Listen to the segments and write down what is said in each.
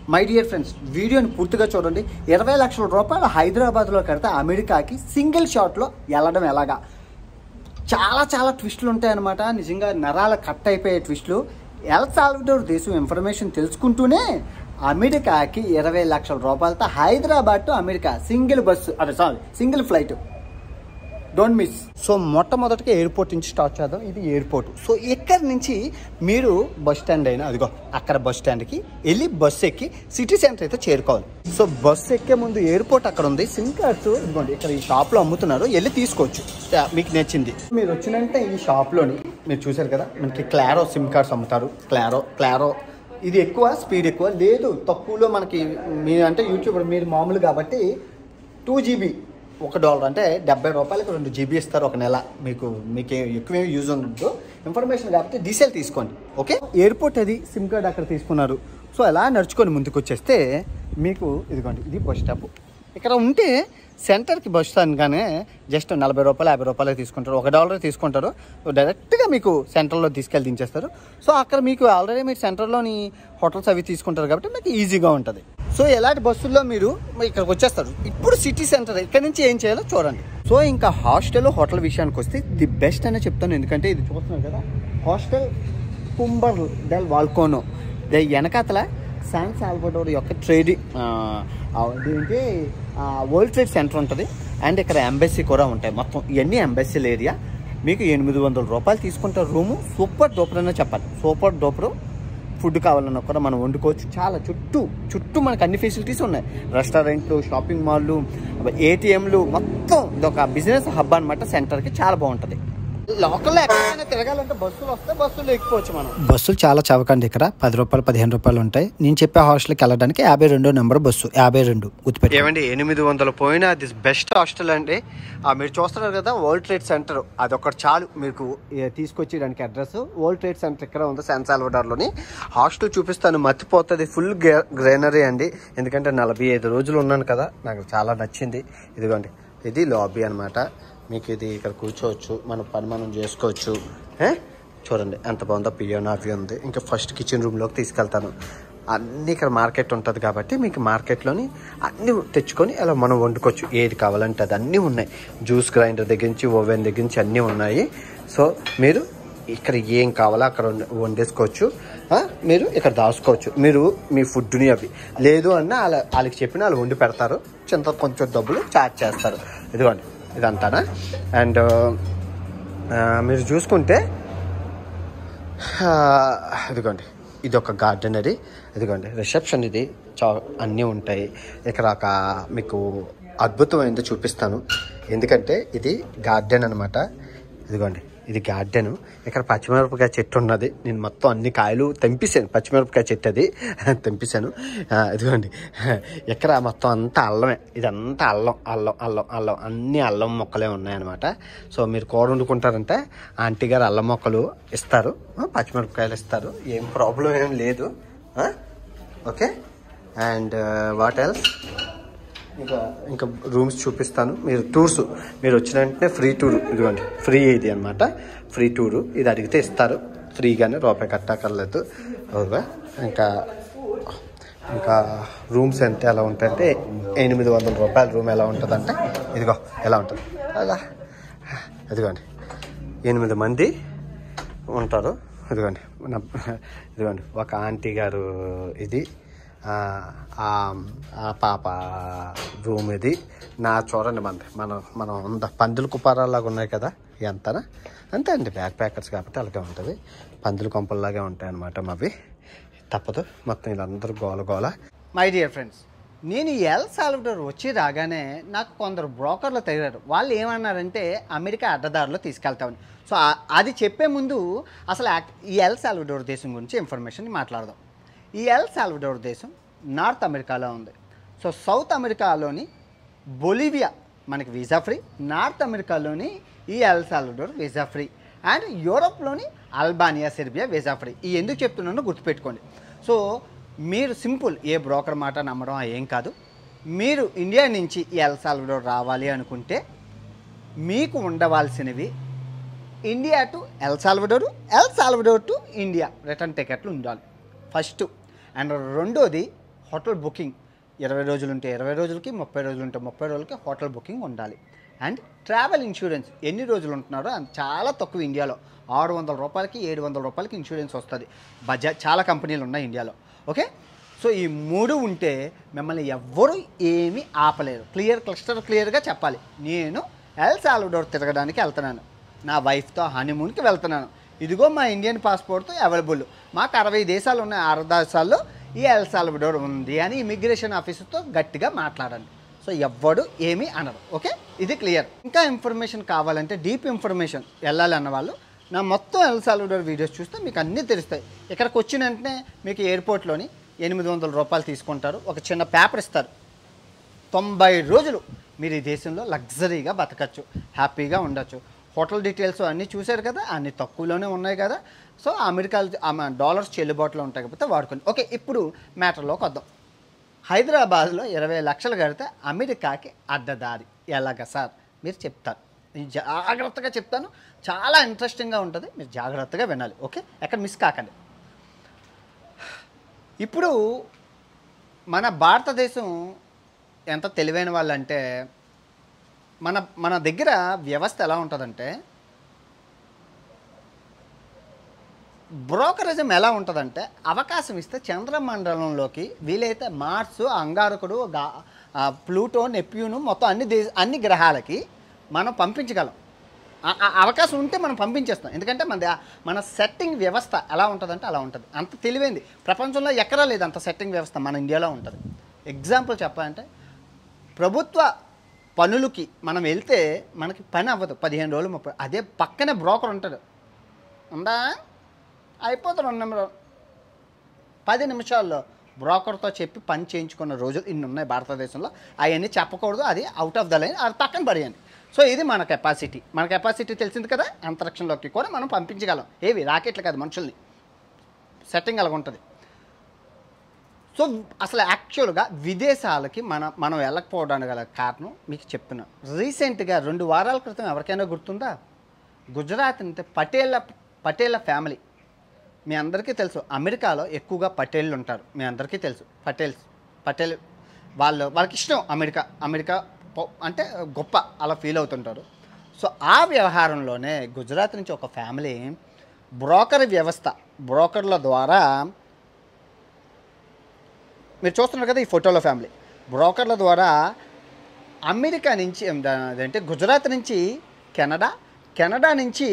My dear friends వీడియోని పూర్తిగా చూడండి ఇరవై లక్షల రూపాయలు హైదరాబాద్లో కడితే అమెరికాకి సింగిల్ షాట్లో వెళ్ళడం ఎలాగా చాలా చాలా ట్విస్టులు ఉంటాయన్నమాట నిజంగా నరాల కట్ అయిపోయే ట్విస్టులు ఎల్ సాల్వడోర్ దేశం ఇన్ఫర్మేషన్ తెలుసుకుంటూనే అమెరికాకి ఇరవై లక్షల రూపాయలతో Hyderabad to America single bus అదే sorry single flight don't miss so మొట్టమొదటిగా ఎయిర్పోర్ట్ నుంచి స్టార్ట్ చేద్దాం ఇది ఎయిర్పోర్ట్ సో ఇక్కడి నుంచి మీరు బస్ స్టాండ్ అయినా అదిగో అక్కడ బస్ స్టాండ్కి వెళ్ళి బస్సు ఎక్కి సిటీ సెంటర్ అయితే చేరుకోవాలి సో బస్సు ఎక్కే ముందు ఎయిర్పోర్ట్ అక్కడ ఉంది సిమ్ కార్డ్స్ ఇదిగోండి ఇక్కడ ఈ షాప్లో అమ్ముతున్నారు వెళ్ళి తీసుకోవచ్చు యా, మీకు నచ్చింది మీరు వచ్చినంటే ఈ షాప్లోని మీరు చూశారు కదా మనకి క్లారో సిమ్ కార్డ్స్ అమ్ముతారు క్లారో క్లారో ఇది ఎక్కువ స్పీడ్ ఎక్కువ లేదు తక్కువలో మనకి మీ అంటే యూట్యూబ్ మీరు మామూలు కాబట్టి టూ జీబీ ఒక డాలర్ అంటే డెబ్బై రూపాయలకు రెండు జీబీ ఇస్తారు ఒక నెల మీకు మీకు ఎక్కువ యూజ్ ఉండదు ఇన్ఫర్మేషన్ కాబట్టి డీసెల్ తీసుకోండి ఓకే ఎయిర్పోర్ట్ అది సిమ్ కార్డ్ అక్కడ తీసుకున్నారు సో అలా నడుచుకొని ముందుకు వచ్చేస్తే మీకు ఇదిగోండి ఇది బస్ స్టాప్ ఇక్కడ ఉంటే సెంటర్కి బస్ అనగానే జస్ట్ నలభై రూపాయలు యాభై రూపాయలు తీసుకుంటారు ఒక డాలర్ తీసుకుంటారు డైరెక్ట్గా మీకు సెంటర్లో తీసుకెళ్ళి దించేస్తారు సో అక్కడ మీకు ఆల్రెడీ మీరు సెంటర్లోని హోటల్స్ అవి తీసుకుంటారు కాబట్టి మీకు ఈజీగా ఉంటుంది సో ఎలాంటి బస్సుల్లో మీరు ఇక్కడికి వచ్చేస్తారు ఇప్పుడు సిటీ సెంటర్ ఇక్కడ నుంచి ఏం చేయాలో చూడండి సో ఇంకా హాస్టల్ హోటల్ విషయానికి వస్తే ది బెస్ట్ అనే చెప్తాను ఎందుకంటే ఇది చూస్తున్నారు కదా హాస్టల్ కుంబర్ డెల్ వాల్కోనో ద వెనకాతల శాన్ సాల్వడోర్ యొక్క ట్రేడింగ్ ఏంటి వరల్డ్ ట్రేడ్ సెంటర్ ఉంటుంది అండ్ ఇక్కడ ఎంబసీ కూడా ఉంటాయి మొత్తం ఇవన్నీ ఎంబసీల ఏరియా మీకు ఎనిమిది వందల రూపాయలు తీసుకుంటారు రూము సూపర్ డోపర్ అనే చెప్పాలి సూపర్ డోపరు ఫుడ్ కావాలన్నా కూడా మనం వండుకోవచ్చు చాలా చుట్టూ చుట్టూ మనకు అన్ని ఫెసిలిటీస్ ఉన్నాయి రెస్టారెంట్లు షాపింగ్ మాల్లు ఏటీఎంలు మొత్తం ఇది ఒక బిజినెస్ హబ్ అనమాట సెంటర్కి చాలా బాగుంటుంది లోకల్లో ఎక్కడైనా తిరగాలంటే బస్సులు వస్తే బస్సులు ఎక్కిపోవచ్చు మనం బస్సులు చాలా చవకండి ఇక్కడ పది రూపాయలు పదిహేను రూపాయలు ఉంటాయి నేను చెప్పే హాస్టల్కి వెళ్ళడానికి యాభై రెండో నెంబర్ బస్సు యాభై రెండు గుర్తుపెట్టి ఏమండి ఎనిమిది వందల పోయిన దిస్ బెస్ట్ హాస్టల్ అండి ఆ, మీరు చూస్తున్నారు కదా వరల్డ్ ట్రేడ్ సెంటర్ అది ఒకటి చాలు మీకు ఏ, తీసుకొచ్చేయడానికి అడ్రస్ వరల్డ్ ట్రేడ్ సెంటర్ ఇక్కడ ఉంది శాన్ సాల్వడార్లోని హాస్టల్ చూపిస్తాను మర్చిపోతుంది ఫుల్ గ్రీనరీ అండి ఎందుకంటే నలభై ఐదు రోజులు ఉన్నాను కదా నాకు చాలా నచ్చింది ఇదిగోండి ఇది లాబీ అన్నమాట మీకు ఇది ఇక్కడ కూర్చోవచ్చు మన పని మనం చేసుకోవచ్చు ఏ? చూడండి ఎంత బాగుందో పియోనా అవి ఉంది ఇంకా ఫస్ట్ కిచెన్ రూమ్లోకి తీసుకెళ్తాను అన్నీ ఇక్కడ మార్కెట్ ఉంటుంది కాబట్టి మీకు మార్కెట్లోని అన్నీ తెచ్చుకొని అలా మనం వండుకోవచ్చు ఏది కావాలంటే అది అన్నీ ఉన్నాయి జ్యూస్ గ్రైండర్ దగ్గర నుంచి ఓవెన్ దగ్గర నుంచి అన్నీ ఉన్నాయి సో మీరు ఇక్కడ ఏం కావాలో అక్కడ వండే- వండేసుకోవచ్చు ఆ, మీరు ఇక్కడ దాచుకోవచ్చు మీరు మీ ఫుడ్ని అవి లేదు అన్న వాళ్ళ వాళ్ళకి చెప్పిన వాళ్ళు వండి పెడతారు చింత కొంచెం డబ్బులు ఛార్జ్ చేస్తారు ఇదిగోండి ఇదంతానా అండ్ మీరు చూసుకుంటే ఆ, ఇదిగోండి ఇది ఒక గార్డెనరీ ఇదిగోండి రిసెప్షన్ ఇది చా అన్నీ ఉంటాయి ఇక్కడ ఒక మీకు అద్భుతమైనది చూపిస్తాను ఎందుకంటే ఇది గార్డెన్ అనమాట ఇదిగోండి ఇది గార్డెన్ ఇక్కడ పచ్చిమిరపకాయ చెట్టు ఉన్నది నేను మొత్తం అన్ని కాయలు తెంపేశాను పచ్చిమిరపకాయ చెట్టు అది తెంపేశాను ఆ, ఇదిగోండి ఇక్కడ మొత్తం అంతా అల్లమే ఇదంతా అల్లం అల్లం అల్లం అల్లం అన్ని అల్లం మొక్కలే ఉన్నాయన్నమాట సో మీరు కూర వండుకుంటారంటే ఆంటీ గారు అల్లం మొక్కలు ఇస్తారు ఆ, పచ్చిమిరపకాయలు ఇస్తారు ఏం ప్రాబ్లం ఏం లేదు ఓకే అండ్ వాట్ ఎల్స్ ఇంకా ఇంకా రూమ్స్ చూపిస్తాను మీరు టూర్స్ మీరు వచ్చిన వెంటనే ఫ్రీ టూర్ ఇదిగోండి ఫ్రీ ఇది అనమాట ఫ్రీ టూరు ఇది అడిగితే ఇస్తారు ఫ్రీగానే రూపాయి కట్టక్కర్లేదు ఓకే ఇంకా ఇంకా రూమ్స్ ఎంత ఎలా ఉంటాయంటే ఎనిమిది వందల రూపాయల రూమ్ ఎలా ఉంటుందంటే ఇదిగో ఎలా ఉంటుంది అలా ఇదిగోండి ఎనిమిది మంది ఉంటారు ఇదిగోండి మన ఇదిగోండి ఒక ఆంటీ గారు ఇది ఆ, ఆ ఆ పాప రూమ్ ఇది నా చూడండి మన మన మనం ఉంద పందుల కుపారాలాగా ఉన్నాయి కదా ఎంతనా అంతే అండి బ్యాక్ ప్యాకర్స్ కాబట్టి అలాగే ఉంటుంది పందుల కొంపల్లాగే ఉంటాయి అన్నమాట మావి తప్పదు మొత్తం వీళ్ళందరూ గోల గోల మై డియర్ ఫ్రెండ్స్ నేను ఈ ఎల్ సాల్వడోర్ వచ్చి రాగానే నాకు కొందరు బ్రోకర్లు తగిలారు వాళ్ళు ఏమన్నారంటే అమెరికా అడ్డదారిలో తీసుకెళ్తామని సో ఆ- అది చెప్పే ముందు అసలు యాక్- ఈ ఎల్ సాల్వడోర్ దేశం గురించి ఇన్ఫర్మేషన్ మాట్లాడదాం ఈ ఎల్ సాల్వడోర్ దేశం నార్త్ అమెరికాలో ఉంది సో సౌత్ అమెరికాలోని బొలివియా మనకి వీసా ఫ్రీ నార్త్ అమెరికాలోని ఈ El Salvador visa free and యూరోప్లోని అల్బానియా సెర్బియా వీసా ఫ్రీ ఈ ఎందుకు చెప్తున్నానో గుర్తుపెట్టుకోండి సో మీరు సింపుల్ ఏ బ్రోకర్ మాట నమ్మడం ఏం కాదు మీరు ఇండియా నుంచి ఈ ఎల్ సాల్వడోర్ రావాలి అనుకుంటే మీకు ఉండవలసినవి India to El Salvador El Salvador to India return టికెట్లు ఉండాలి ఫస్ట్ అండ్ రెండోది హోటల్ బుకింగ్ ఇరవై రోజులు ఉంటే ఇరవై రోజులకి ముప్పై రోజులు ఉంటే ముప్పై రోజులకి హోటల్ బుకింగ్ ఉండాలి అండ్ ట్రావెల్ ఇన్సూరెన్స్ ఎన్ని రోజులు ఉంటున్నారో అంత చాలా తక్కువ ఇండియాలో ఆరు వందల రూపాయలకి ఏడు వందల రూపాయలకి ఇన్సూరెన్స్ వస్తుంది బజాజ్ చాలా కంపెనీలు ఉన్నాయి ఇండియాలో ఓకే సో ఈ మూడు ఉంటే మిమ్మల్ని ఎవ్వరూ ఏమీ ఆపలేరు క్లియర్ క్లస్టర్ క్లియర్గా చెప్పాలి నేను ఎల్ సాల్వడోర్ తిరగడానికి వెళ్తున్నాను నా వైఫ్తో హనీమూన్కి వెళ్తున్నాను ఇదిగో మా ఇండియన్ పాస్పోర్ట్తో అవైలబుల్ మాకు అరవై దేశాలు ఉన్నాయి అరవై దేశాల్లో ఈ ఎల్ సాల్వడోర్ ఉంది అని ఇమిగ్రేషన్ ఆఫీసర్తో గట్టిగా మాట్లాడండి సో ఎవ్వడు ఏమీ అనరు ఓకే ఇది క్లియర్ ఇంకా ఇన్ఫర్మేషన్ కావాలంటే డీప్ ఇన్ఫర్మేషన్ వెళ్ళాలి అన్న వాళ్ళు నా మొత్తం ఎల్ సాల్వడోర్ వీడియోస్ చూస్తే మీకు అన్నీ తెలుస్తాయి ఇక్కడికి వచ్చిన వెంటనే మీకు ఎయిర్పోర్ట్లోని ఎనిమిది వందల రూపాయలు తీసుకుంటారు ఒక చిన్న పేపర్ ఇస్తారు తొంభై రోజులు మీరు ఈ దేశంలో లగ్జరీగా బతకచ్చు హ్యాపీగా ఉండొచ్చు హోటల్ డీటెయిల్స్ అన్నీ చూశారు కదా అన్ని తక్కువలోనే ఉన్నాయి కదా సో అమెరికా డాలర్స్ చెల్లుబాటులో ఉంటాయి కాబట్టి వాడుకోండి ఓకే ఇప్పుడు మ్యాటర్లోకి వద్దాం హైదరాబాద్లో ఇరవై లక్షలు కడితే అమెరికాకి అడ్డదారి ఎలాగ సార్ మీరు చెప్తారు నేను జాగ్రత్తగా చెప్తాను చాలా ఇంట్రెస్టింగ్గా ఉంటుంది మీరు జాగ్రత్తగా వినాలి ఓకే ఎక్కడ మిస్ కాకండి ఇప్పుడు మన భారతదేశం ఎంత తెలివైన వాళ్ళంటే మన మన దగ్గర వ్యవస్థ ఎలా ఉంటుందంటే బ్రోకరిజం ఎలా ఉంటుందంటే అవకాశం ఇస్తే చంద్రమండలంలోకి వీలైతే మార్స్ అంగారకుడు గా- ఆ, ప్లూటో నెప్యూను మొత్తం అన్ని దేశ అన్ని గ్రహాలకి మనం పంపించగలం ఆ- ఆ అవకాశం ఉంటే మనం పంపించేస్తాం ఎందుకంటే మన ద- మన సెట్టింగ్ వ్యవస్థ ఎలా ఉంటుందంటే అలా ఉంటుంది అంత తెలివైంది ప్రపంచంలో ఎక్కడా లేదు అంత సెట్టింగ్ వ్యవస్థ మన ఇండియాలో ఉంటుంది ఎగ్జాంపుల్ చెప్పాలంటే ప్రభుత్వ పనులకి మనం వెళ్తే మనకి పని అవ్వదు పదిహేను రోజులు ముప్పై అదే పక్కనే బ్రోకర్ ఉంటాడు ఉందా అయిపోతుంది రెండు నిమిషాలు పది నిమిషాల్లో బ్రోకర్తో చెప్పి పని చేయించుకున్న రోజులు ఇన్ని ఉన్నాయి భారతదేశంలో అవన్నీ చెప్పకూడదు అది అవుట్ ఆఫ్ ద లైన్ అది పక్కన పడేయండి సో ఇది మన కెపాసిటీ మన కెపాసిటీ తెలిసింది కదా అంతరిక్షంలోకి కూడా మనం పంపించగలం ఏవి రాకెట్లు కాదు మనుషుల్ని సెట్టింగ్ అలాగ ఉంటుంది సో అసలు యాక్చువల్గా విదేశాలకి మన మనం వెళ్ళకపోవడానికి గల కారణం మీకు చెప్తున్నాను రీసెంట్గా రెండు వారాల క్రితం ఎవరికైనా గుర్తుందా గుజరాత్ అంటే పటేళ్ళ పటేళ్ళ ఫ్యామిలీ మీ అందరికీ తెలుసు అమెరికాలో ఎక్కువగా పటేళ్ళు ఉంటారు మీ అందరికీ తెలుసు పటేల్స్ పటేల్ వాళ్ళు వాళ్ళకి ఇష్టం అమెరికా అమెరికా పో- అంటే గొప్ప అలా ఫీల్ అవుతుంటారు సో ఆ వ్యవహారంలోనే గుజరాత్ నుంచి ఒక ఫ్యామిలీ బ్రోకర్ వ్యవస్థ బ్రోకర్ల ద్వారా మీరు చూస్తున్నారు కదా ఈ ఫోటోలో ఫ్యామిలీ బ్రోకర్ల ద్వారా అమెరికా నుంచి ఏం దా- అదేంటి గుజరాత్ నుంచి కెనడా కెనడా నుంచి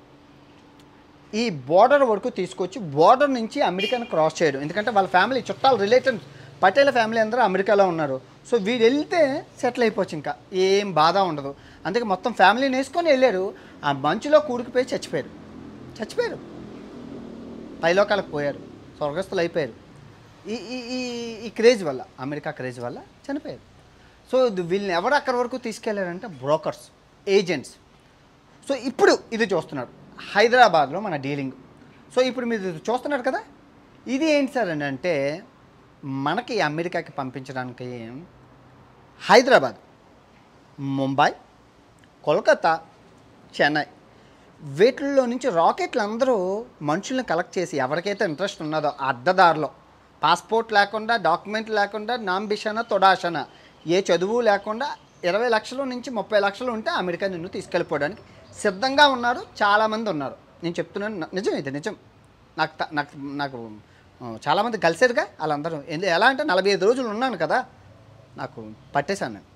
ఈ బోర్డర్ వరకు తీసుకొచ్చి బోర్డర్ నుంచి అమెరికాను క్రాస్ చేయడం ఎందుకంటే వాళ్ళ ఫ్యామిలీ చుట్టాలు రిలేటివ్స్ పటేల ఫ్యామిలీ అందరూ అమెరికాలో ఉన్నారు సో వీడు వెళ్తే సెటిల్ అయిపోవచ్చు ఇంకా ఏం బాధ ఉండదు అందుకే మొత్తం ఫ్యామిలీని వేసుకొని వెళ్ళారు ఆ మంచులో కూరుకుపోయి చచ్చిపోయారు చచ్చిపోయారు పైలోకాలకు పోయారు స్వర్గస్థులు అయిపోయారు ఈ ఈ ఈ ఈ క్రేజ్ వల్ల అమెరికా క్రేజ్ వల్ల చనిపోయారు సో ఇది వీళ్ళని ఎవరు అక్కడి వరకు తీసుకెళ్లారంటే బ్రోకర్స్ ఏజెంట్స్ సో ఇప్పుడు ఇది చూస్తున్నారు హైదరాబాద్లో మన డీలింగ్ సో ఇప్పుడు మీరు ఇది చూస్తున్నారు కదా ఇది ఏంటి సార్ అని అంటే మనకి అమెరికాకి పంపించడానికి హైదరాబాద్ ముంబై కోల్కతా చెన్నై వీటిల్లో నుంచి రాకెట్లు అందరూ మనుషుల్ని కలెక్ట్ చేసి ఎవరికైతే ఇంట్రెస్ట్ ఉన్నదో ఆ అడ్డదారిలో పాస్పోర్ట్ లేకుండా డాక్యుమెంట్ లేకుండా నాంబిషన తొడాషన ఏ చదువు లేకుండా ఇరవై లక్షల నుంచి ముప్పై లక్షలు ఉంటే అమెరికా నిన్ను తీసుకెళ్ళిపోవడానికి సిద్ధంగా ఉన్నారు చాలామంది ఉన్నారు నేను చెప్తున్నాను న- నిజం ఇది నిజం నాకు త- నాకు నాకు ఆ, చాలామంది కలిసారుగా వాళ్ళందరూ ఎందు- ఎలా అంటే నలభై ఐదు రోజులు ఉన్నాను కదా నాకు పట్టేశాను నేను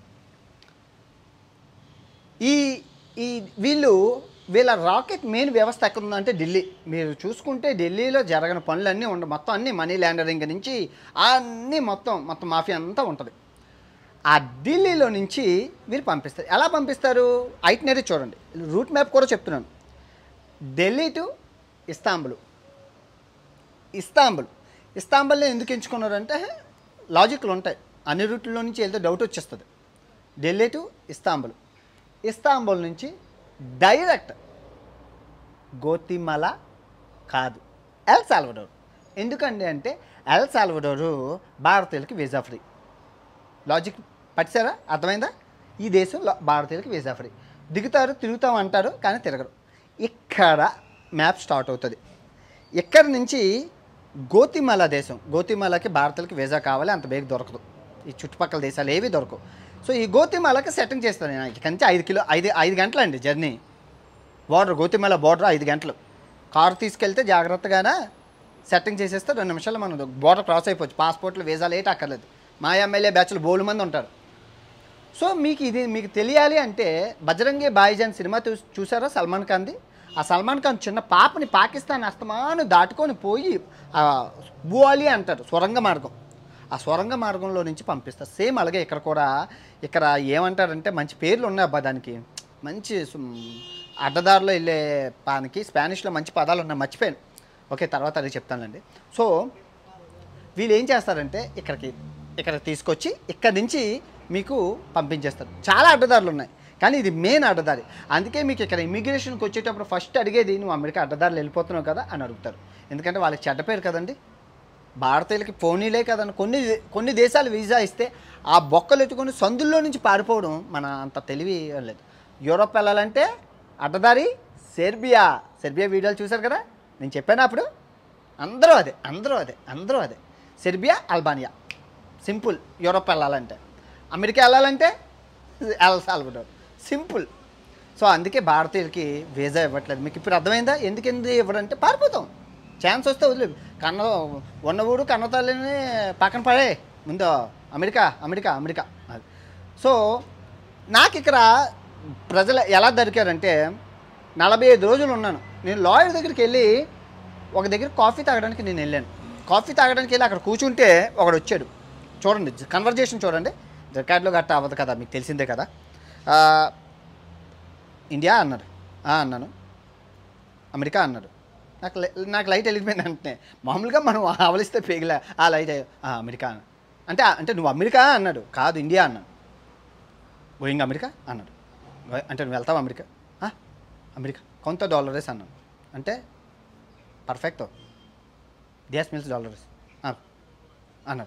ఈ ఈ వీళ్ళు వీళ్ళ రాకెట్ మెయిన్ వ్యవస్థ ఎక్కడ ఉందంటే ఢిల్లీ మీరు చూసుకుంటే ఢిల్లీలో జరగని పనులన్నీ ఉండ మొత్తం అన్నీ మనీ ల్యాండరింగ్ నుంచి అన్నీ మొత్తం మొత్తం మాఫియా అంతా ఉంటుంది ఆ ఢిల్లీలో నుంచి వీళ్ళు పంపిస్తారు ఎలా పంపిస్తారు ఐటినరీ చూడండి రూట్ మ్యాప్ కూడా చెప్తున్నాను ఢిల్లీ టు ఇస్తాంబుల్ ఇస్తాంబుల్ ఇస్తాంబుల్ని ఎందుకు ఎంచుకున్నారంటే లాజిక్లు ఉంటాయి అన్ని రూట్లలో నుంచి వెళ్తే డౌట్ వచ్చేస్తుంది ఢిల్లీ టు ఇస్తాంబుల్ ఇస్తాంబుల్ నుంచి డైరెక్ట్ గోతిమల కాదు ఎల్ సాల్వడోర్ ఎందుకండి అంటే ఎల్ సాల్వడోరు భారతీయులకి వీసా ఫ్రీ లాజిక్ పట్టారా అర్థమైందా ఈ దేశం లో- భారతీయులకి వీసా ఫ్రీ దిగుతారు తిరుగుతాం అంటారు కానీ తిరగరు ఇక్కడ మ్యాప్ స్టార్ట్ అవుతుంది ఇక్కడి నుంచి గోతిమాల దేశం గోతిమాలకి భారతీయులకి వీసా కావాలి అంత బేగ దొరకదు ఈ చుట్టుపక్కల దేశాలు ఏవి దొరకవు సో ఈ గోతిమాలకి సెట్టింగ్ చేస్తాను నేను ఇక్కడి నుంచి ఐదు కిలో ఐదు ఐదు గంటలండి జర్నీ బార్డర్ గోతిమల బార్డర్ ఐదు గంటలు కారు తీసుకెళ్తే జాగ్రత్తగానే సెట్టింగ్ చేసేస్తే రెండు నిమిషాలు మనం బార్డర్ క్రాస్ అయిపోవచ్చు పాస్పోర్ట్లు వీసాలు ఏటి అక్కర్లేదు మా ఎమ్మెల్యే బ్యాచ్లు బోలు మంది ఉంటారు సో మీకు ఇది మీకు తెలియాలి అంటే బజరంగి బాయిజాన్ సినిమా చూ చూసారా సల్మాన్ ఖాన్ది ఆ సల్మాన్ ఖాన్ చిన్న పాపని పాకిస్తాన్ అస్తమాను దాటుకొని పోయి ఆ బువాలి అంటారు సొరంగ మార్గం ఆ సొరంగ మార్గంలో నుంచి పంపిస్తారు సేమ్ అలాగే ఇక్కడ కూడా ఇక్కడ ఏమంటారంటే మంచి పేర్లు ఉన్నాయి అబ్బా దానికి మంచి సుమ్- అడ్డదారిలో వెళ్ళే పానికి స్పానిష్లో మంచి పదాలు ఉన్నాయి మర్చిపోయాను ఓకే తర్వాత అది చెప్తానండి సో వీళ్ళు ఏం చేస్తారంటే ఇక్కడికి ఇక్కడ తీసుకొచ్చి ఇక్కడి నుంచి మీకు పంపించేస్తారు చాలా అడ్డదారులు ఉన్నాయి కానీ ఇది మెయిన్ అడ్డదారి అందుకే మీకు ఇక్కడ ఇమిగ్రేషన్కి వచ్చేటప్పుడు ఫస్ట్ అడిగేది నువ్వు అమెరికా అడ్డదారులు వెళ్ళిపోతున్నావు కదా అని అడుగుతారు ఎందుకంటే వాళ్ళకి చెడ్డ పేరు కదండి భారతీయులకి పోనీలే కదండి కొన్ని కొన్ని దేశాలు వీసా ఇస్తే ఆ బొక్కలు ఎత్తుకొని సందుల్లో నుంచి పారిపోవడం మన అంత తెలివి లేదు యూరోప్ వెళ్ళాలంటే అడ్డదారి సెర్బియా సెర్బియా వీడియోలు చూశారు కదా నేను చెప్పాను అప్పుడు అందరూ అదే అందరూ అదే అందరూ అదే సెర్బియా అల్బానియా సింపుల్ యూరోప్ వెళ్ళాలంటే అమెరికా వెళ్ళాలంటే ఎల్ సాల్వడోర్ సింపుల్ సో అందుకే భారతీయులకి వీసా ఇవ్వట్లేదు మీకు ఇప్పుడు అర్థమైందా ఎందుకు ఎందుకు ఇవ్వడంటే పారిపోతాం ఛాన్స్ వస్తే వదిలే కన్న ఉన్న ఊరు కన్న తల్లిని పక్కన పడే ముందు అమెరికా అమెరికా అమెరికా అది సో నాకు ఇక్కడ ప్రజలు ఎలా దొరికారంటే నలభై ఐదు రోజులు ఉన్నాను నేను లాయర్ దగ్గరికి వెళ్ళి ఒక దగ్గర కాఫీ తాగడానికి నేను వెళ్ళాను కాఫీ తాగడానికి వెళ్ళి అక్కడ కూర్చుంటే ఒకడు వచ్చాడు చూడండి కన్వర్జేషన్ చూడండి రికార్డులో గట్ట అవ్వదు కదా మీకు తెలిసిందే కదా ఆ, ఇండియా అన్నాడు "ఆ" అన్నాను అమెరికా అన్నాడు నాకు లై- నాకు లైట్ వెళ్ళిపోయింది అంటే మామూలుగా మనం ఆవలిస్తే పేగిలా ఆ లైట్ అయ్యో, "ఆ, అమెరికా అన్నాడు అంటే అంటే నువ్వు అమెరికా అన్నాడు కాదు ఇండియా అన్నాడు గోయింగ్ అమెరికా అన్నాడు "గో- అంటే నువ్వు వెళ్తావు అమెరికా "ఆ, అమెరికా కొంత డాలరేస్ అన్నాను అంటే పర్ఫెక్ట్ డియాస్ మిల్స్ డాలరేస్ అన్నాడు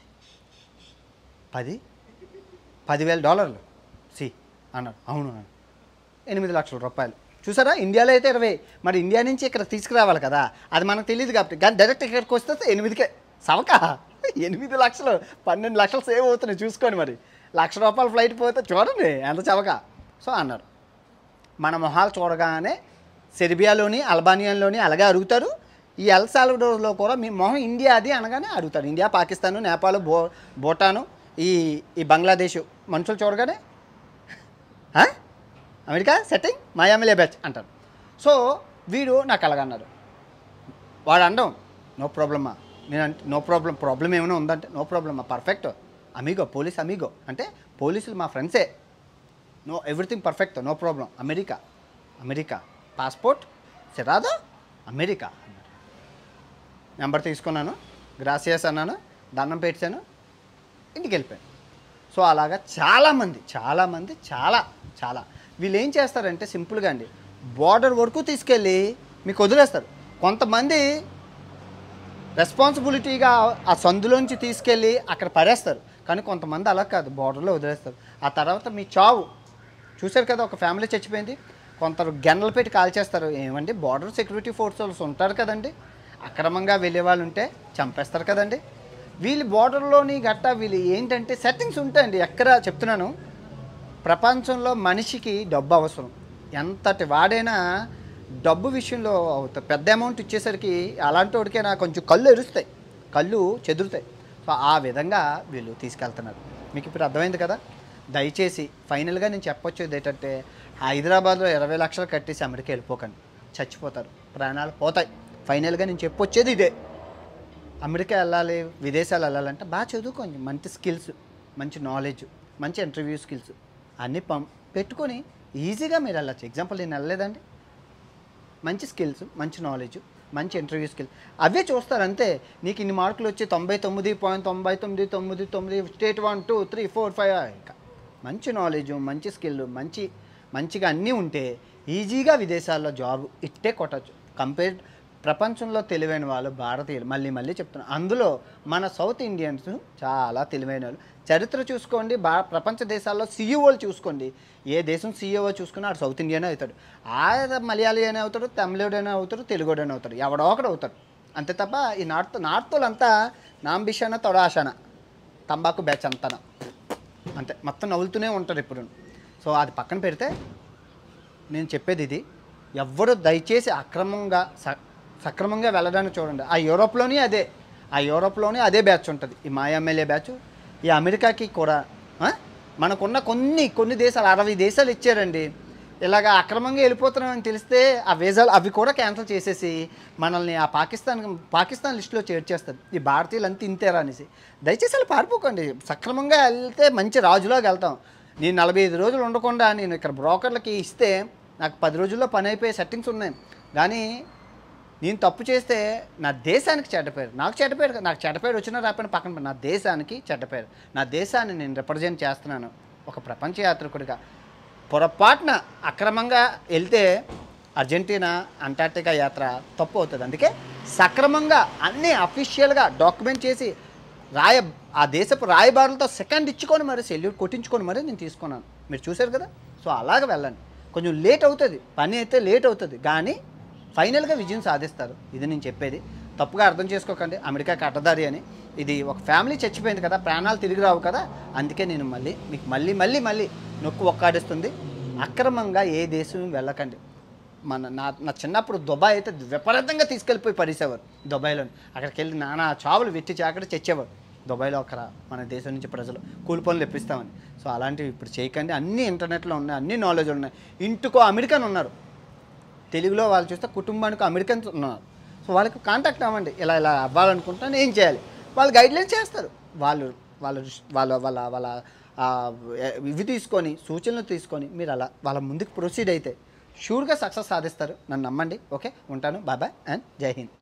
పది పదివేల డాలర్లు సి అన్నాడు అవును అన్నాడు ఎనిమిది లక్షల రూపాయలు చూసారా ఇండియాలో అయితే ఇరవై మరి ఇండియా నుంచి ఇక్కడ తీసుకురావాలి కదా అది మనకు తెలియదు కాబట్టి కానీ డైరెక్ట్ ఇక్కడికి వస్తే ఎనిమిదికే సవక ఎనిమిది లక్షలు పన్నెండు లక్షలు సేవ్ అవుతున్నాయి చూసుకోండి మరి లక్ష రూపాయల ఫ్లైట్ పోతే చూడండి ఎంత చవక సో అన్నాడు మన మొహాలు చూడగానే సెర్బియాలోని అల్బానియాలోని అలాగే అడుగుతారు ఈ ఎల్ సాల్వడోర్లో కూడా మీ మొహం ఇండియా అది అనగానే అడుగుతారు ఇండియా పాకిస్తాన్ నేపాల్ బో భూటాను ఈ ఈ బంగ్లాదేశ్ మనుషులు చూడగానే "ఆ? అమెరికా సెట్టింగ్ మాయామిలే బ్యాచ్ అంటారు సో వీడు నాకు అలాగన్నాడు వాడు అండం నో ప్రాబ్లమ్మా నేను అంటే నో ప్రాబ్లం ప్రాబ్లం ఏమైనా ఉందంటే నో ప్రాబ్లమ్మా పర్ఫెక్ట్ అమీగో పోలీస్ అమీగో అంటే పోలీసులు మా ఫ్రెండ్సే no everything perfect no problem America America passport సెరాదా అమెరికా అన్నాడు నెంబర్ తీసుకున్నాను గ్రాసియస్ అన్నాను దండం పెట్టాను ఇంటికి వెళ్ళిపోయాను సో అలాగా చాలామంది చాలామంది చాలా చాలా వీళ్ళు ఏం చేస్తారంటే సింపుల్గా అండి బార్డర్ వరకు తీసుకెళ్ళి మీకు వదిలేస్తారు కొంతమంది రెస్పాన్సిబిలిటీగా ఆ సందులోంచి తీసుకెళ్ళి అక్కడ పడేస్తారు కానీ కొంతమంది అలా కాదు బార్డర్లో వదిలేస్తారు ఆ తర్వాత మీ చావు చూశారు కదా ఒక ఫ్యామిలీ చచ్చిపోయింది కొంత గెన్నలు పెట్టి కాల్చేస్తారు ఏమండి బార్డర్ సెక్యూరిటీ ఫోర్సెస్ ఉంటారు కదండి అక్రమంగా వెళ్ళే వాళ్ళు ఉంటే చంపేస్తారు కదండి వీళ్ళు బార్డర్లోని గట్టా వీళ్ళు ఏంటంటే సెట్టింగ్స్ ఉంటాయండి ఎక్కడ చెప్తున్నాను ప్రపంచంలో మనిషికి డబ్బు అవసరం ఎంతటి వాడైనా డబ్బు విషయంలో అవుత- పెద్ద అమౌంట్ ఇచ్చేసరికి అలాంటి వాడికైనా కొంచెం కళ్ళు ఎరుస్తాయి కళ్ళు చెదురుతాయి సో ఆ విధంగా వీళ్ళు తీసుకెళ్తున్నారు మీకు ఇప్పుడు అర్థమైంది కదా దయచేసి ఫైనల్గా నేను చెప్పొచ్చేది ఏంటంటే హైదరాబాద్లో ఇరవై లక్షలు కట్టేసి అమెరికా వెళ్ళిపోకండి చచ్చిపోతారు ప్రాణాలు పోతాయి ఫైనల్గా నేను చెప్పొచ్చేది ఇదే అమెరికా వెళ్ళాలి విదేశాలు వెళ్ళాలంటే బాగా చదువుకోండి మంచి స్కిల్స్ మంచి నాలెడ్జ్ మంచి ఇంటర్వ్యూ స్కిల్స్ అన్నీ పం పెట్టుకొని ఈజీగా మీరు వెళ్ళచ్చు ఎగ్జాంపుల్ నేను వెళ్ళలేదండి మంచి స్కిల్స్ మంచి నాలెడ్జ్ మంచి ఇంటర్వ్యూ స్కిల్ అవే చూస్తారు అంతే నీకు ఇన్ని మార్కులు వచ్చి తొంభై తొమ్మిది పాయింట్ తొంభై తొమ్మిది తొమ్మిది తొమ్మిది state one two three four five ఇంకా మంచి నాలెడ్జ్ మంచి స్కిల్ మంచి మంచిగా అన్నీ ఉంటే ఈజీగా విదేశాల్లో జాబ్ ఇట్టే కొట్టచ్చు కంపేర్ ప్రపంచంలో తెలివైన వాళ్ళు భారతీయులు మళ్ళీ మళ్ళీ చెప్తున్నాను అందులో మన సౌత్ ఇండియన్స్ చాలా తెలివైన వాళ్ళు చరిత్ర చూసుకోండి బా ప్రపంచ దేశాల్లో సీఈఓలు చూసుకోండి ఏ దేశం సీఈఓ చూసుకున్నా ఆడు సౌత్ ఇండియన్ అవుతాడు ఆ మలయాళీ అయినా అవుతాడు తమిళుడైనా అవుతాడు తెలుగుడైనా అవుతాడు ఎవడో ఒకడు అవుతాడు అంతే తప్ప ఈ నార్త్ నార్త్ వాళ్ళంతా నాంబిషాన తొడాషాన తంబాకు బ్యాచ్ అంతన అంతే మొత్తం నవ్వులుతూనే ఉంటారు ఇప్పుడు సో అది పక్కన పెడితే నేను చెప్పేది ఇది ఎవ్వరు దయచేసి అక్రమంగా స సక్రమంగా వెళ్ళడానికి చూడండి ఆ యూరోప్లోనే అదే ఆ యూరోప్లోనే అదే బ్యాచ్ ఉంటుంది ఈ మా ఎమ్మెల్యే బ్యాచ్ ఈ అమెరికాకి కూడా ఆ? మనకున్న కొన్ని కొన్ని దేశాలు అరవై దేశాలు ఇచ్చారండి ఇలాగ అక్రమంగా వెళ్ళిపోతున్నామని తెలిస్తే ఆ వీసాలు అవి కూడా క్యాన్సిల్ చేసేసి మనల్ని ఆ పాకిస్తాన్ పాకిస్తాన్ లిస్టులో చేర్చేస్తారు ఈ భారతీయులు అంతా ఇంతేరా అనేసి దయచేసి అలా పారిపోకండి సక్రమంగా వెళ్తే మంచి రాజులాగా వెళ్తాం నేను నలభై ఐదు రోజులు ఉండకుండా నేను ఇక్కడ బ్రోకర్లకి ఇస్తే నాకు పది రోజుల్లో పని అయిపోయే సెట్టింగ్స్ ఉన్నాయి కానీ నేను తప్పు చేస్తే నా దేశానికి చెడ్డపేరు నాకు చెడ్డపేరు కాదు. నాకు చెడ్డపేరు వచ్చినా రాకపోయినా పక్కన పెట్టు. నా దేశానికి చెడ్డపేరు నా దేశాన్ని నేను రిప్రజెంట్ చేస్తున్నాను ఒక ప్రపంచ యాత్రికుడిగా పొరపాటున అక్రమంగా వెళ్తే అర్జెంటీనా అంటార్టికా యాత్ర తప్పు అవుతుంది అందుకే సక్రమంగా అన్నీ అఫీషియల్గా డాక్యుమెంట్ చేసి రాయ ఆ దేశపు రాయబారులతో సెకండ్ ఇచ్చుకొని మరి సెల్యూట్ కొట్టించుకొని మరి నేను తీసుకున్నాను మీరు చూశారు కదా సో అలాగ వెళ్ళండి కొంచెం లేట్ అవుతుంది పని అయితే లేట్ అవుతుంది కానీ ఫైనల్గా విజయం సాధిస్తారు ఇది నేను చెప్పేది తప్పుగా అర్థం చేసుకోకండి అమెరికా కట్టదారి అని ఇది ఒక ఫ్యామిలీ చచ్చిపోయింది కదా ప్రాణాలు తిరిగి రావు కదా అందుకే నేను మళ్ళీ మీకు మళ్ళీ మళ్ళీ మళ్ళీ నొక్కు ఒక్కాడిస్తుంది అక్రమంగా ఏ దేశం వెళ్ళకండి మన నా నా చిన్నప్పుడు దుబాయ్ అయితే విపరీతంగా తీసుకెళ్ళిపోయి పడేసేవారు దుబాయ్లో అక్కడికి వెళ్ళి నానా చావులు వెట్టి చాకటి తెచ్చేవారు దుబాయ్లో అక్కడ మన దేశం నుంచి ప్రజలు కూలి పనులు ఇప్పిస్తామని సో అలాంటివి ఇప్పుడు చేయకండి అన్నీ ఇంటర్నెట్లో ఉన్నాయి అన్ని నాలెడ్జ్ ఉన్నాయి ఇంటికో అమెరికన్ ఉన్నారు తెలుగులో వాళ్ళు చూస్తే కుటుంబానికి అమెరికన్స్ ఉన్నారు సో వాళ్ళకి కాంటాక్ట్ అవ్వండి ఇలా ఇలా అవ్వాలనుకుంటాను ఏం చేయాలి వాళ్ళు గైడ్లైన్స్ చేస్తారు వాళ్ళు వాళ్ళ వాళ్ళ వాళ్ళ వాళ్ళ ఆ, ఇవి తీసుకొని సూచనలు తీసుకొని మీరు అలా వాళ్ళ ముందుకు ప్రొసీడ్ అయితే షూర్గా సక్సెస్ సాధిస్తారు నన్ను నమ్మండి ఓకే ఉంటాను బాబాయ్ అండ్ జై హింద్